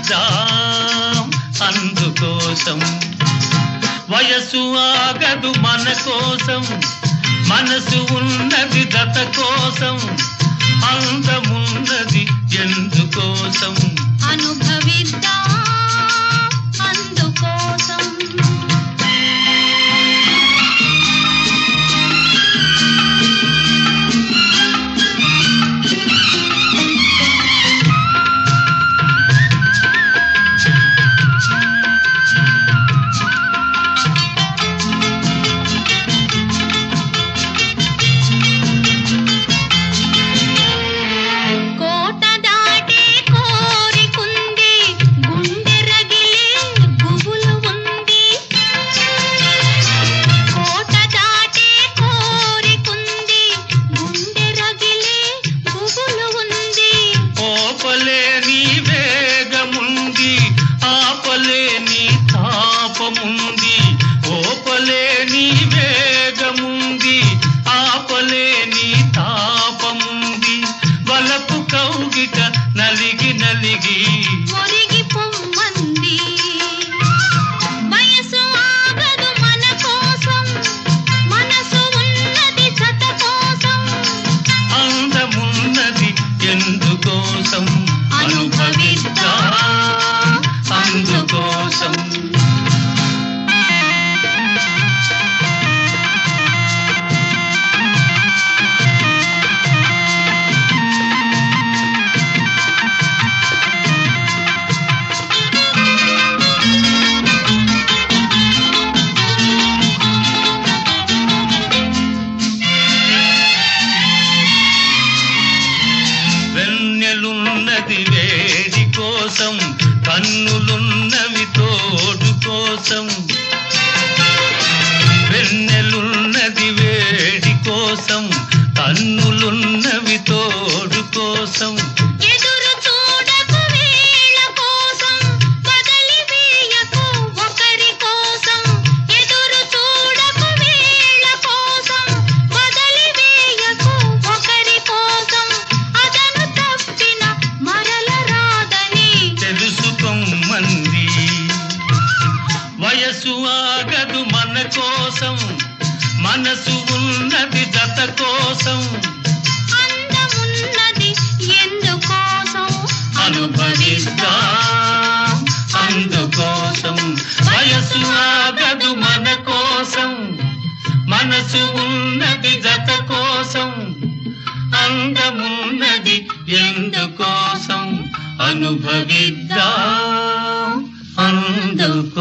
అనుభవిద్దాం అందుకోసం వయసు ఆగదు మన కోసం మనసు ఉన్నది గత కోసం అందమున్నది ఎందుకోసం అనుభవిద్దాం అందుకోసం కోట దాటే కోరికుంది గుండె రగిలే గుబులు ఉంది కోట దాటే కోరికుంది గుండె రగిలే గుబులు ఉంది ఓపలేని వేగముంది ఆపలేని తాపముంది ఓపలేని వేగముంది ఆపలేని తాపముంది వలపు కౌగిట నలిగి నలిగి ఒరిగి పొమ్మంది వయసు ఆగదు మన కోసం మనసు ఉన్నది జత కోసం అందమున్నది ఎందుకోసం అనుభవిద్దా అందుకోసం వెన్నెలున్నది వేడి కోసం కన్నులున్నవి తోడు కోసం వెన్నెలున్నది వేడి కోసం కన్నులున్నవి తోడు కోసం ఎదురు చూడకు వేళ కోసం వదలి వేయకు ఒకరి కోసం ఎదురు చూడకు వేళ కోసం వదలి వేయకు ఒకరి కోసం అదను తప్పిన మరల రాదని తెలుసుకోమంది వయసు ఆగదు మన కోసం మనసు ఉన్నది జత కోసం అందమున్నది ఎందుకోసం అనుభవిద్దాం అందుకోసం వయసు ఆగదు మన కోసం మనసు ఉన్నది జత కోసం అందమున్నది ఎందుకోసం అనుభవిద్దాం అందుకోసం